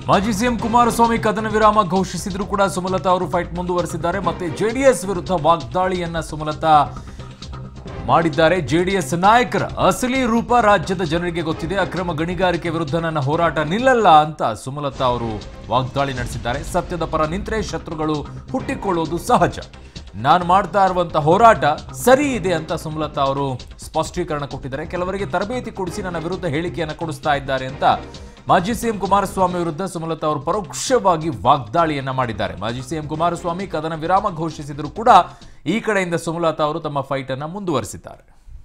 ಮಾಜಿ ಸಿಎಂ ಕುಮಾರಸ್ವಾಮಿ ಕದನ ವಿರಾಮ ಘೋಷಿಸಿದ್ರು ಕೂಡ ಸುಮಲತಾ ಅವರು ಫೈಟ್ ಮುಂದುವರೆಸಿದ್ದಾರೆ ಮತ್ತೆ ಜೆಡಿಎಸ್ ವಿರುದ್ಧ ವಾಗ್ದಾಳಿಯನ್ನ ಸುಮಲತಾ ಮಾಡಿದ್ದಾರೆ ಜೆಡಿಎಸ್ ನಾಯಕರ ಅಸಲಿ ರೂಪ ರಾಜ್ಯದ ಜನರಿಗೆ ಗೊತ್ತಿದೆ ಅಕ್ರಮ ಗಣಿಗಾರಿಕೆ ವಿರುದ್ಧ ನನ್ನ ಹೋರಾಟ ನಿಲ್ಲಲ್ಲ ಅಂತ ಸುಮಲತಾ ಅವರು ವಾಗ್ದಾಳಿ ನಡೆಸಿದ್ದಾರೆ ಸತ್ಯದ ಪರ ನಿಂತರೆ ಶತ್ರುಗಳು ಹುಟ್ಟಿಕೊಳ್ಳುವುದು ಸಹಜ ನಾನು ಮಾಡ್ತಾ ಇರುವಂತ ಹೋರಾಟ ಸರಿ ಇದೆ ಅಂತ ಸುಮಲತಾ ಅವರು ಸ್ಪಷ್ಟೀಕರಣ ಕೊಟ್ಟಿದ್ದಾರೆ ಕೆಲವರಿಗೆ ತರಬೇತಿ ಕೊಡಿಸಿ ನನ್ನ ವಿರುದ್ಧ ಹೇಳಿಕೆಯನ್ನು ಕೊಡಿಸ್ತಾ ಇದ್ದಾರೆ ಅಂತ ಮಾಜಿ ಸಿಎಂ ಕುಮಾರಸ್ವಾಮಿ ವಿರುದ್ಧ ಸುಮಲತಾ ಅವರು ಪರೋಕ್ಷವಾಗಿ ವಾಗ್ದಾಳಿಯನ್ನ ಮಾಡಿದ್ದಾರೆ ಮಾಜಿ ಸಿಎಂ ಕುಮಾರಸ್ವಾಮಿ ಕದನ ವಿರಾಮ ಘೋಷಿಸಿದ್ರು ಕೂಡ ಈ ಕಡೆಯಿಂದ ಸುಮಲತಾ ಅವರು ತಮ್ಮ ಫೈಟ್ ಅನ್ನ ಮುಂದುವರಿಸಿದ್ದಾರೆ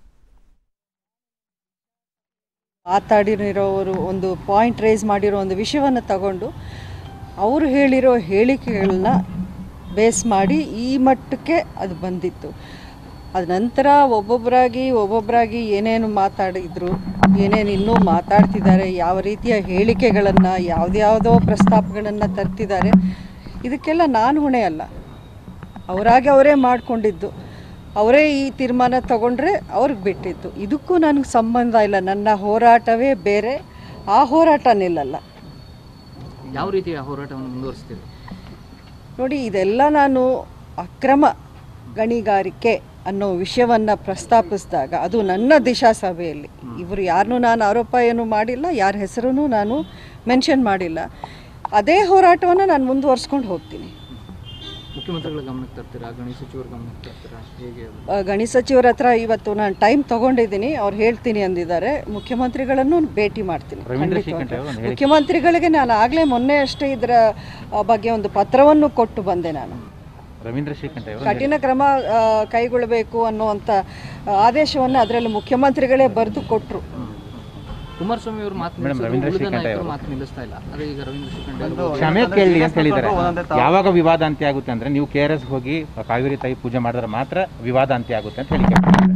ಮಾತಾಡಿರೋರು ಒಂದು ಪಾಯಿಂಟ್ ರೈಸ್ ಮಾಡಿರೋ ಒಂದು ವಿಷಯವನ್ನು ತಗೊಂಡು ಅವರು ಹೇಳಿರೋ ಹೇಳಿಕೆಗಳನ್ನ ಬೇಸ್ ಮಾಡಿ ಈ ಮಟ್ಟಕ್ಕೆ ಅದು ಬಂದಿತ್ತು ಅದ ನಂತರ ಒಬ್ಬೊಬ್ಬರಾಗಿ ಒಬ್ಬೊಬ್ಬರಾಗಿ ಏನೇನು ಮಾತಾಡಿದ್ರು ಏನೇನು ಇನ್ನೂ ಮಾತಾಡ್ತಿದ್ದಾರೆ ಯಾವ ರೀತಿಯ ಹೇಳಿಕೆಗಳನ್ನು ಯಾವುದ್ಯಾವುದೋ ಪ್ರಸ್ತಾಪಗಳನ್ನು ತರ್ತಿದ್ದಾರೆ ಇದಕ್ಕೆಲ್ಲ ನಾನು ಹೊಣೆ ಅಲ್ಲ ಅವರಾಗಿ ಅವರೇ ಮಾಡಿಕೊಂಡಿದ್ದು ಅವರೇ ಈ ತೀರ್ಮಾನ ತಗೊಂಡ್ರೆ ಅವ್ರಿಗೆ ಬಿಟ್ಟಿದ್ದು ಇದಕ್ಕೂ ನನಗೆ ಸಂಬಂಧ ಇಲ್ಲ ನನ್ನ ಹೋರಾಟವೇ ಬೇರೆ ಆ ಹೋರಾಟ ನಿಲ್ಲಲ್ಲ ಯಾವ ರೀತಿಯ ಹೋರಾಟವನ್ನು ಮುಂದುವರಿಸ್ತೀರಿ ನೋಡಿ ಇದೆಲ್ಲ ನಾನು ಅಕ್ರಮ ಗಣಿಗಾರಿಕೆ ಅನ್ನೋ ವಿಷಯವನ್ನು ಪ್ರಸ್ತಾಪಿಸಿದಾಗ ಅದು ನನ್ನ ದಿಶಾ ಸಭೆಯಲ್ಲಿ ಇವರು ಯಾರನ್ನೂ ನಾನು ಆರೋಪ ಏನು ಮಾಡಿಲ್ಲ ಯಾರ ಹೆಸರೂ ನಾನು ಮೆನ್ಷನ್ ಮಾಡಿಲ್ಲ ಅದೇ ಹೋರಾಟವನ್ನು ನಾನು ಮುಂದುವರ್ಸ್ಕೊಂಡು ಹೋಗ್ತೀನಿ ಮುಖ್ಯಮಂತ್ರಿಗಳ ಗಮನಕ್ಕೆ ತರ್ತೀರಾ ಗಣೇಶ ಸಚಿವರ ಗಮನಕ್ಕೆ ತರ್ತೀರಾ ಹೇಗೆ ಅದು? ಆ, ಗಣಿ ಸಚಿವರ ಹತ್ರ ಇವತ್ತು ನಾನು ಟೈಮ್ ತಗೊಂಡಿದ್ದೀನಿ ಅವ್ರು ಹೇಳ್ತೀನಿ ಅಂದಿದ್ದಾರೆ ಮುಖ್ಯಮಂತ್ರಿಗಳನ್ನು ಭೇಟಿ ಮಾಡ್ತೀನಿ ಖಂಡಿತವಾಗ್ಲೂ. ಮುಖ್ಯಮಂತ್ರಿಗಳಿಗೆ ನಾನು ಆಗಲೇ ಮೊನ್ನೆ ಅಷ್ಟೇ ಇದರ ಆ, ಬಗ್ಗೆ ಒಂದು ಪತ್ರವನ್ನು ಕೊಟ್ಟು ಬಂದೆ ನಾನು ರವೀಂದ್ರ ಶ್ರೀಕಂಠ ಅವರು ಕಠಿಣ ಕ್ರಮ ಆ, ಕೈಗೊಳ್ಳಬೇಕು ಅನ್ನುವಂಥ ಆದೇಶವನ್ನು ಅದರಲ್ಲಿ ಮುಖ್ಯಮಂತ್ರಿಗಳೇ ಬರೆದು ಕೊಟ್ಟರು ಕುಮಾರಸ್ವಾಮಿ ಅವರು ಮಾತು ಮೇಡಮ್, ನಿಲ್ಲಿಸಿದ್ರು, ರವೀಂದ್ರ ಉಳಿದ ಶ್ರೀಕಂಠ ನಾಯಕರು ಅವರು. ಮಾತು ನಿಲ್ಲಿಸ್ತಾ ಇಲ್ಲ ಅದೇ ಈಗ ರವೀಂದ್ರ ಶ್ರೀಕಂಠ ಅವರು ಕ್ಷಮೆ ಕೇಳಿ ಅಂತ ಹೇಳಿದ್ದಾರೆ ಯಾವಾಗ ವಿವಾದ ಅಂತ್ಯ ಆಗುತ್ತೆ ಅಂದ್ರೆ ನೀವು ಕೆ ಆರ್ ಎಸ್ ಹೋಗಿ ಕಾವೇರಿ ತಾಯಿ ಪೂಜೆ ಮಾಡಿದ್ರೆ ಮಾತ್ರ ವಿವಾದ ಅಂತ್ಯ ಆಗುತ್ತೆ ಅಂತ ಹೇಳಿಕೆ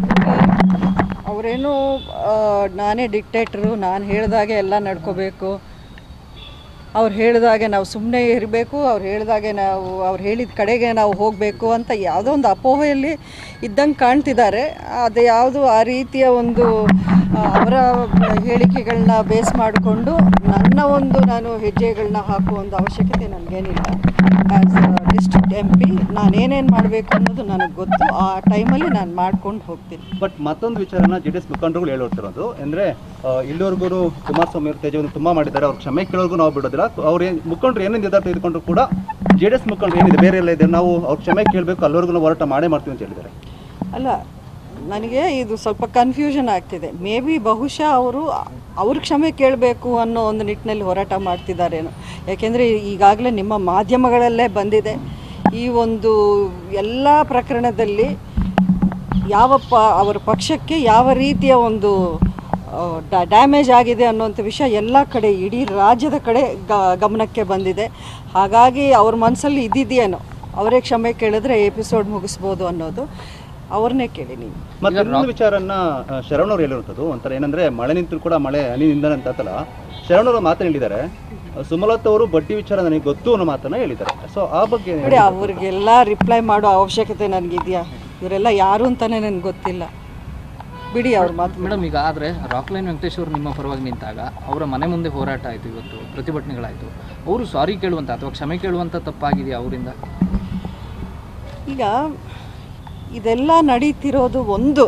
ಅವರೇನು ನಾನೇ ಡಿಕ್ಟೇಟ್ರು ನಾನು ಹೇಳಿದಾಗೆ ಎಲ್ಲ ನಡ್ಕೋಬೇಕು ಅವ್ರು ಹೇಳಿದಾಗೆ ನಾವು ಸುಮ್ಮನೆ ಇರಬೇಕು ಅವ್ರು ಹೇಳಿದಾಗೆ ನಾವು ಅವ್ರು ಹೇಳಿದ ಕಡೆಗೆ ನಾವು ಹೋಗಬೇಕು ಅಂತ ಯಾವುದೋ ಒಂದು ಅಪೋಹೆಯಲ್ಲಿ ಇದ್ದಂಗೆ ಕಾಣ್ತಿದ್ದಾರೆ ಅದು ಯಾವುದು ಆ ರೀತಿಯ ಒಂದು ಆ, ಅವರ ಹೇಳಿಕೆಗಳನ್ನ ಬೇಸ್ ಮಾಡಿಕೊಂಡು ನನ್ನ ಒಂದು ನಾನು ಹೆಜ್ಜೆಗಳನ್ನ ಹಾಕುವ ಒಂದು ಅವಶ್ಯಕತೆ ನನಗೇನಿಲ್ಲ ಆ್ಯಸ್ ಡಿಸ್ಟ್ರಿಕ್ಟ್ ಎಂ ಪಿ ನಾನೇನೇನು ಮಾಡಬೇಕು ಅನ್ನೋದು ನನಗೆ ಗೊತ್ತು ಆ ಟೈಮಲ್ಲಿ ನಾನು ಮಾಡ್ಕೊಂಡು ಹೋಗ್ತೀನಿ ಬಟ್ ಮತ್ತೊಂದು ವಿಚಾರನ ಜೆ ಡಿ ಎಸ್ ಮುಖಂಡರುಗಳು ಹೇಳೋರ್ತಿರೋದು ಅಂದ್ರೆ ಆ, ಇಲ್ಲಿವರೆಗೂ ಕುಮಾರಸ್ವಾಮಿ ಅವರು ತೇಜವನ್ನು ತುಂಬಾ ಮಾಡಿದ್ದಾರೆ ಅವ್ರ ಕ್ಷಮೆ ಕೇಳೋರ್ಗು ನಾವು ಬಿಡೋದಿಲ್ಲ ಅವ್ರು ಏನ್ ಮುಖಂಡರು ಏನೇ ನಿರ್ಧಾರ ತೆಗೆದುಕೊಂಡ್ರು ಕೂಡ ಜೆ ಡಿ ಎಸ್ ಮುಖಂಡರು ಏನಿದೆ ಬೇರೆ ಎಲ್ಲ ಇದೆ ನಾವು ಅವ್ರ ಕ್ಷಮೆ ಕೇಳಬೇಕು ಅಲ್ಲಿವರೆಗೂ ನಾವು ಹೋರಾಟ ಮಾಡೇ ಮಾಡ್ತೀವಿ ಅಂತ ಹೇಳಿದ್ದಾರೆ ಅಲ್ಲ ನನಗೆ ಇದು ಸ್ವಲ್ಪ ಕನ್ಫ್ಯೂಷನ್ ಆಗ್ತಿದೆ ಮೇ ಬಿ ಬಹುಶಃ ಅವರು ಅವ್ರ ಕ್ಷಮೆ ಕೇಳಬೇಕು ಅನ್ನೋ ಒಂದು ನಿಟ್ಟಿನಲ್ಲಿ ಹೋರಾಟ ಮಾಡ್ತಿದ್ದಾರೇನೋ ಯಾಕೆಂದರೆ ಈಗಾಗಲೇ ನಿಮ್ಮ ಮಾಧ್ಯಮಗಳಲ್ಲೇ ಬಂದಿದೆ ಈ ಒಂದು ಎಲ್ಲ ಪ್ರಕರಣದಲ್ಲಿ ಯಾವ ಪ ಅವರ ಪಕ್ಷಕ್ಕೆ ಯಾವ ರೀತಿಯ ಒಂದು ಡ್ಯಾಮೇಜ್ ಆಗಿದೆ ಅನ್ನೋಂಥ ವಿಷಯ ಎಲ್ಲ ಕಡೆ ಇಡೀ ರಾಜ್ಯದ ಕಡೆ ಗ ಗಮನಕ್ಕೆ ಬಂದಿದೆ ಹಾಗಾಗಿ ಅವ್ರ ಮನಸ್ಸಲ್ಲಿ ಇದ್ದಿದೆಯೇನೋ ಅವರೇ ಕ್ಷಮೆ ಕೇಳಿದ್ರೆ ಎಪಿಸೋಡ್ ಮುಗಿಸ್ಬೋದು ಅನ್ನೋದು ಅವ್ರನ್ನೇ ಕೇಳಿ ನೀವು ಮತ್ತೆ ಇನ್ನೊಂದು ವಿಚಾರನ ಆ, ಶರವಣವ್ರು ಹೇಳಿರುವಂಥದ್ದು ಒಂಥರ ಏನಂದ್ರೆ ಮಳೆ ನಿಂತರೂ ಕೂಡ ಮಳೆ ಹನಿ ನಿಂದನ ಅಂತ ಅಂತಲ್ಲ ಶರವಣವರು ಮಾತನ್ನ ಹೇಳಿದ್ದಾರೆ ಆ, ಸುಮಲತಾ ಅವರು ಬಡ್ಡಿ ವಿಚಾರ ನನಗೆ ಗೊತ್ತು ಅನ್ನೋ ಮಾತನ್ನ ಹೇಳಿದ್ದಾರೆ ಸೊ ಆ ಬಗ್ಗೆ ಏನ್ ನೋಡಿ ಹೇಳ್ತೀರಾ? ಅವ್ರಿಗೆಲ್ಲ ರಿಪ್ಲೈ ಮಾಡೋ ಅವಶ್ಯಕತೆ ನನಗಿದೆಯಾ ಇವರೆಲ್ಲ ಯಾರು ಅಂತಾನೆ ನನಗೆ ಗೊತ್ತಿಲ್ಲ ಬಿಡಿ ಅವ್ರ ಮಾತು ಮೇಡಮ್ ಈಗ ಆದರೆ ರಾಕ್ಲೈನ್ ವೆಂಕಟೇಶ್ ಅವರು ನಿಮ್ಮ ಪರವಾಗಿ ನಿಂತಾಗ ಅವರ ಮನೆ ಮುಂದೆ ಹೋರಾಟ ಆಯಿತು ಇವತ್ತು ಪ್ರತಿಭಟನೆಗಳಾಯಿತು ಅವರು ಸಾರಿ ಕೇಳುವಂಥ ಅಥವಾ ಕ್ಷಮೆ ಕೇಳುವಂಥ ತಪ್ಪಾಗಿದೆಯಾ ಅವರಿಂದ ಈಗ ಇದೆಲ್ಲ ನಡೀತಿರೋದು ಒಂದು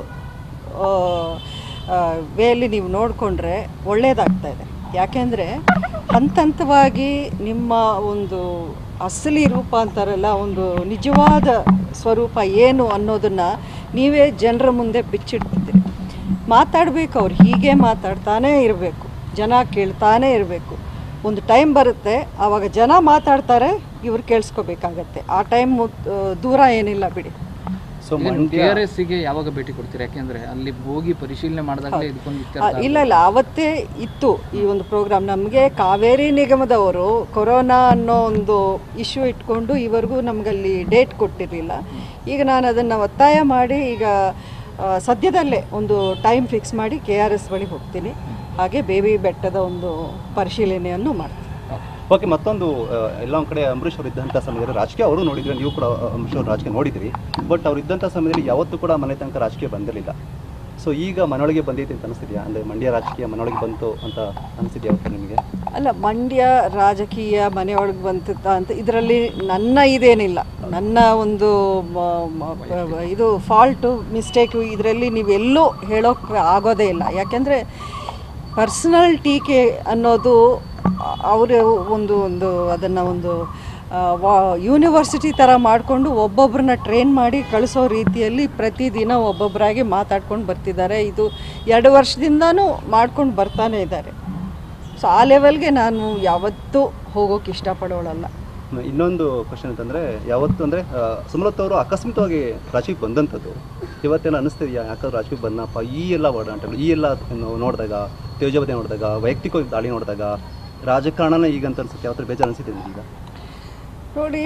ವೇಯಲ್ಲಿ ನೀವು ನೋಡಿಕೊಂಡ್ರೆ ಒಳ್ಳೆಯದಾಗ್ತಾ ಇದೆ ಯಾಕೆಂದರೆ ಹಂತ ಹಂತವಾಗಿ ನಿಮ್ಮ ಒಂದು ಅಸಲಿ ರೂಪ ಅಂತಾರಲ್ಲ ಒಂದು ನಿಜವಾದ ಸ್ವರೂಪ ಏನು ಅನ್ನೋದನ್ನು ನೀವೇ ಜನರ ಮುಂದೆ ಬಿಚ್ಚಿಡ್ತಿದ್ದೀರಿ ಮಾತಾಡಬೇಕು ಅವ್ರು ಹೀಗೆ ಮಾತಾಡ್ತಾನೇ ಇರಬೇಕು ಜನ ಕೇಳ್ತಾನೇ ಇರಬೇಕು ಒಂದು ಟೈಮ್ ಬರುತ್ತೆ ಆವಾಗ ಜನ ಮಾತಾಡ್ತಾರೆ ಇವ್ರು ಕೇಳಿಸ್ಕೋಬೇಕಾಗತ್ತೆ ಆ ಟೈಮ್ ದೂರ ಏನಿಲ್ಲ ಬಿಡಿ ಸೊ ಟಿ ಮಂಡ್ಯ ಆರ್ ಎಸ್ಸಿಗೆ ಯಾವಾಗ ಭೇಟಿ ಕೊಡ್ತೀರಾ ಯಾಕೆಂದ್ರೆ ಅಲ್ಲಿ ಹೋಗಿ ಪರಿಶೀಲನೆ ಮಾಡಿದಾಗಲೇ ಇದಕ್ಕೊಂದು ಆ, ಇತ್ಯರ್ಥ ಇಲ್ಲ ಇಲ್ಲ ಅವತ್ತೇ ಇತ್ತು ಈ ಒಂದು ಪ್ರೋಗ್ರಾಮ್ ನಮಗೆ ಕಾವೇರಿ ನಿಗಮದವರು ಕೊರೋನಾ ಅನ್ನೋ ಒಂದು ಇಶ್ಯೂ ಇಟ್ಕೊಂಡು ಇವರೆಗೂ ನಮಗಲ್ಲಿ ಡೇಟ್ ಕೊಟ್ಟಿರಲಿಲ್ಲ ಈಗ ನಾನು ಅದನ್ನು ಒತ್ತಾಯ ಮಾಡಿ ಈಗ ಆ, ಸದ್ಯದಲ್ಲೇ ಒಂದು ಟೈಮ್ ಫಿಕ್ಸ್ ಮಾಡಿ ಕೆ ಆರ್ ಎಸ್ ಬಳಿ ಹೋಗ್ತೀನಿ ಹಾಗೆ ಬೇಬಿ ಬೆಟ್ಟದ ಒಂದು ಪರಿಶೀಲನೆಯನ್ನು ಮಾಡ್ತೀನಿ ಓಕೆ ಮತ್ತೊಂದು ಆ, ಎಲ್ಲ ಒಂದು ಕಡೆ ಅಂಬರೀಷ್ ಅವರು ಇದ್ದಂಥ ಸಮಯದಲ್ಲಿ ರಾಜಕೀಯ ಅವರು ನೋಡಿದ್ರೆ ನೀವು ಕೂಡ ಆ, ಅಂಬರೀಷ್ ಅವರು ರಾಜಕೀಯ ನೋಡಿದ್ರಿ ಬಟ್ ಅವ್ರು ಇದ್ದಂಥ ಸಮಯದಲ್ಲಿ ಯಾವತ್ತೂ ಕೂಡ ಮನೆ ತನಕ ರಾಜಕೀಯ ಬಂದಿರಲಿಲ್ಲ ಸೊ ಈಗ ಮನೊಳಗೆ ಬಂದೈತೆ ಅಂತ ಅನಿಸ್ತಿದ್ಯಾ ಅಂದರೆ ಮಂಡ್ಯ ರಾಜಕೀಯ ಮನೊಳಗೆ ಬಂತು ಅಂತ ಅನಿಸ್ತಿದ್ಯಾ ಅವತ್ತು ನಿಮಗೆ ಅಲ್ಲ ಮಂಡ್ಯ ರಾಜಕೀಯ ಮನೆಯೊಳಗೆ ಬಂತ ಅಂತ ಇದರಲ್ಲಿ ನನ್ನ ಇದೇನಿಲ್ಲ ನನ್ನ ಒಂದು ಮ- ಮ- ಇದು ಫಾಲ್ಟು ಮಿಸ್ಟೇಕು ಇದರಲ್ಲಿ ನೀವೆಲ್ಲೂ ಹೇಳೋಕ್ಕೆ ಆಗೋದೇ ಇಲ್ಲ ಯಾಕೆಂದರೆ ಪರ್ಸನಲ್ ಟೀಕೆ ಅನ್ನೋದು ಅವರ ಒಂದು ಒಂದು ಅದನ್ನು ಒಂದು ಯೂನಿವರ್ಸಿಟಿ ಥರ ಮಾಡಿಕೊಂಡು ಒಬ್ಬೊಬ್ಬರನ್ನ ಟ್ರೈನ್ ಮಾಡಿ ಕಳಿಸೋ ರೀತಿಯಲ್ಲಿ ಪ್ರತಿದಿನ ಒಬ್ಬೊಬ್ಬರಾಗಿ ಮಾತಾಡ್ಕೊಂಡು ಬರ್ತಿದ್ದಾರೆ ಇದು ಎರಡು ವರ್ಷದಿಂದನೂ ಮಾಡ್ಕೊಂಡು ಬರ್ತಾನೆ ಇದ್ದಾರೆ ಸೊ ಆ ಲೆವೆಲ್ಗೆ ನಾನು ಯಾವತ್ತೂ ಹೋಗೋಕೆ ಇಷ್ಟಪಡೋಳಲ್ಲ ಇನ್ನೊಂದು ಕ್ವಶನ್ ಅಂತಂದರೆ ಯಾವತ್ತು ಅಂದರೆ ಸುಮಲತ್ ಅವರು ಅಕಸ್ಮಿತವಾಗಿ ರಾಜಕೀಯಕ್ಕೆ ಬಂದಂಥದ್ದು ಇವತ್ತೇನು ಅನಿಸ್ತಿದೆಯಾ ಯಾಕಂದ್ರೆ ರಾಜಕೀಯಕ್ಕೆ ಬಂದಪ್ಪ ಈ ಎಲ್ಲ ಒಡನಾಟಗಳು ಈ ಎಲ್ಲ ನೋಡಿದಾಗ ತೇಜವತೆ ನೋಡಿದಾಗ ವೈಯಕ್ತಿಕ ದಾಳಿ ನೋಡಿದಾಗ ರಾಜಕಾರಣನ ಈಗ ಅಂತ ಅನ್ಸುತ್ತೆ ಯಾವ ಥರ ಬೇಜಾರು ಅನಿಸುತ್ತೆ ಈಗ ನೋಡಿ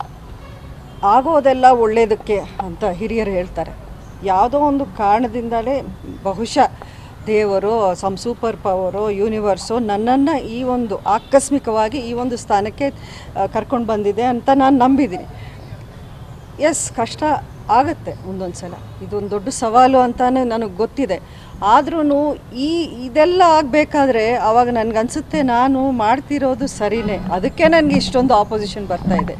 ಆಗೋದೆಲ್ಲ ಒಳ್ಳೆಯದಕ್ಕೆ ಅಂತ ಹಿರಿಯರು ಹೇಳ್ತಾರೆ ಯಾವುದೋ ಒಂದು ಕಾರಣದಿಂದಲೇ ಬಹುಶಃ ದೇವರು ಸಮ್ ಸೂಪರ್ ಪವರು ಯೂನಿವರ್ಸು ನನ್ನನ್ನು ಈ ಒಂದು ಆಕಸ್ಮಿಕವಾಗಿ ಈ ಒಂದು ಸ್ಥಾನಕ್ಕೆ ಕರ್ಕೊಂಡು ಬಂದಿದೆ ಅಂತ ನಾನು ನಂಬಿದ್ದೀನಿ ಎಸ್ ಕಷ್ಟ ಆಗತ್ತೆ ಒಂದೊಂದು ಸಲ ಇದೊಂದು ದೊಡ್ಡ ಸವಾಲು ಅಂತಾನೆ ನನಗೆ ಗೊತ್ತಿದೆ ಆದ್ರೂ ಈ ಇದೆಲ್ಲ ಆಗಬೇಕಾದ್ರೆ ಆವಾಗ ನನಗನ್ಸುತ್ತೆ ನಾನು ಮಾಡ್ತಿರೋದು ಸರಿನೇ ಅದಕ್ಕೆ ನನಗೆ ಇಷ್ಟೊಂದು ಆಪೋಸಿಷನ್ ಬರ್ತಾ ಇದೆ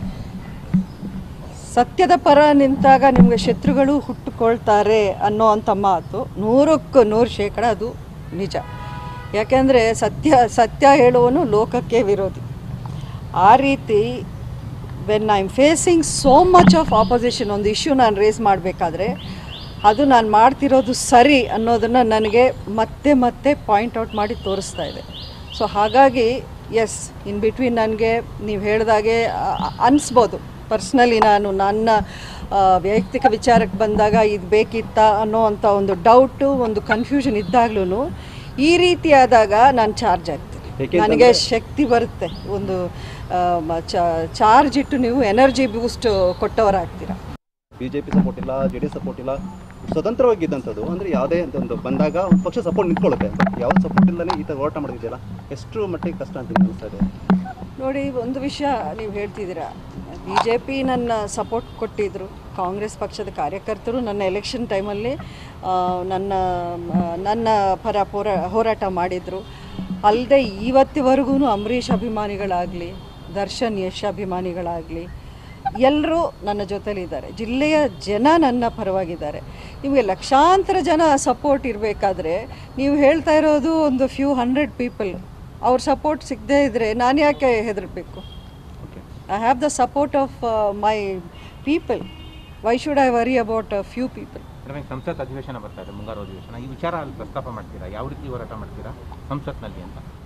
ಸತ್ಯದ ಪರ ನಿಂತಾಗ ನಿಮಗೆ ಶತ್ರುಗಳು ಹುಟ್ಟುಕೊಳ್ತಾರೆ ಅನ್ನೋ ಅಂಥ ಮಾತು ನೂರಕ್ಕೂ ನೂರು ಶೇಕಡ ಅದು ನಿಜ ಯಾಕೆಂದರೆ ಸತ್ಯ ಸತ್ಯ ಹೇಳುವನು ಲೋಕಕ್ಕೆ ವಿರೋಧಿ ಆ ರೀತಿ when I am facing so much of opposition ಒಂದು ಇಶ್ಯೂ ನಾನು ರೇಸ್ ಮಾಡಬೇಕಾದ್ರೆ ಅದು ನಾನು ಮಾಡ್ತಿರೋದು ಸರಿ ಅನ್ನೋದನ್ನು ನನಗೆ ಮತ್ತೆ ಮತ್ತೆ ಪಾಯಿಂಟ್ ಔಟ್ ಮಾಡಿ ತೋರಿಸ್ತಾ ಇದೆ ಸೊ ಹಾಗಾಗಿ ಎಸ್ ಇನ್ ಬಿಟ್ವೀನ್ ನನಗೆ ನೀವು ಹೇಳ್ದಾಗೆ ಅ- ಅನಿಸ್ಬೋದು ಪರ್ಸ್ನಲಿ ನಾನು ನನ್ನ ಆ, ವೈಯಕ್ತಿಕ ವಿಚಾರಕ್ಕೆ ಬಂದಾಗ ಇದು ಬೇಕಿತ್ತಾ ಅನ್ನೋ ಅಂಥ ಒಂದು ಡೌಟು ಒಂದು ಕನ್ಫ್ಯೂಷನ್ ಇದ್ದಾಗ್ಲೂ ಈ ರೀತಿ ಆದಾಗ ನಾನು ಚಾರ್ಜ್ ಆಗ್ತೀನಿ ಏಕೆಂತಂದ್ರೆ- ನನಗೆ ಶಕ್ತಿ ಬರುತ್ತೆ ಒಂದು ಆ, ಮ- ಚ- ಚಾರ್ಜ್ ಇಟ್ಟು ನೀವು ಎನರ್ಜಿ ಬೂಸ್ಟ್ ಕೊಟ್ಟವರಾಗ್ತೀರಾ ಬಿ ಜೆ ಪಿ ಸಪೋರ್ಟ್ ಇಲ್ಲ ಜೆ ಡಿ ಎಸ್ ಸಪೋರ್ಟ್ ಇಲ್ಲ ಸ್ವತಂತ್ರವಾಗಿದ್ದಂಥದ್ದು ಅಂದರೆ ಯಾವುದೇ ಒಂದು ಬಂದಾಗ ಒಂದು ಪಕ್ಷ ಸಪೋರ್ಟ್ ನಿಂತ್ಕೊಳ್ಳುತ್ತೆ ಬಟ್ ಯಾವ ಸಪೋರ್ಟ್ ಇಲ್ಲದೇ ಈ ಥರ ಹೋರಾಟ ಮಾಡಿದೆಯಲ್ಲ ಎಷ್ಟು ಮಟ್ಟಿಗೆ ಕಷ್ಟ ಅಂತ ನಿಮ್ಗೆ ಅನಿಸ್ತಾ ಇದೆ ನೋಡಿ ಒಂದು ವಿಷಯ ನೀವು ಹೇಳ್ತಿದ್ದೀರಾ ಬಿ ಜೆ ಪಿ ನನ್ನ ಸಪೋರ್ಟ್ ಕೊಟ್ಟಿದ್ದರು ಕಾಂಗ್ರೆಸ್ ಪಕ್ಷದ ಕಾರ್ಯಕರ್ತರು ನನ್ನ ಎಲೆಕ್ಷನ್ ಟೈಮಲ್ಲಿ ಆ, ನನ್ನ ಆ, ನನ್ನ ಪರ ಹೋರ ಹೋರಾಟ ಮಾಡಿದರು ಅಲ್ಲದೆ ಇವತ್ತಿವರೆಗೂ ಅಂಬರೀಷ್ ಅಭಿಮಾನಿಗಳಾಗಲಿ ದರ್ಶನ್ ಯಶ್ ಅಭಿಮಾನಿಗಳಾಗಲಿ ಎಲ್ಲರೂ ನನ್ನ ಜೊತೆಲಿದ್ದಾರೆ ಜಿಲ್ಲೆಯ ಜನ ನನ್ನ ಪರವಾಗಿದ್ದಾರೆ ನಿಮಗೆ ಲಕ್ಷಾಂತರ ಜನ ಸಪೋರ್ಟ್ ಇರಬೇಕಾದ್ರೆ ನೀವು ಹೇಳ್ತಾ ಇರೋದು ಒಂದು ಫ್ಯೂ ಹಂಡ್ರೆಡ್ ಪೀಪಲ್ ಅವ್ರ ಸಪೋರ್ಟ್ ಸಿಗದೇ ಇದ್ದರೆ ನಾನು ಯಾಕೆ ಹೆದರಬೇಕು I have the support of my people why should I worry about few people madam, ಈಗ ಸಂಸತ್ ಅಧಿವೇಶನ ಬರ್ತಾ ಇದೆ ಮುಂಗಾರು ಅಧಿವೇಶನ ಈ ವಿಚಾರ ಅಲ್ಲಿ ಪ್ರಸ್ತಾಪ ಮಾಡ್ತೀರಾ ಯಾವ ರೀತಿ ಹೋರಾಟ ಮಾಡ್ತೀರಾ ಸಂಸತ್ನಲ್ಲಿ ಅಂತ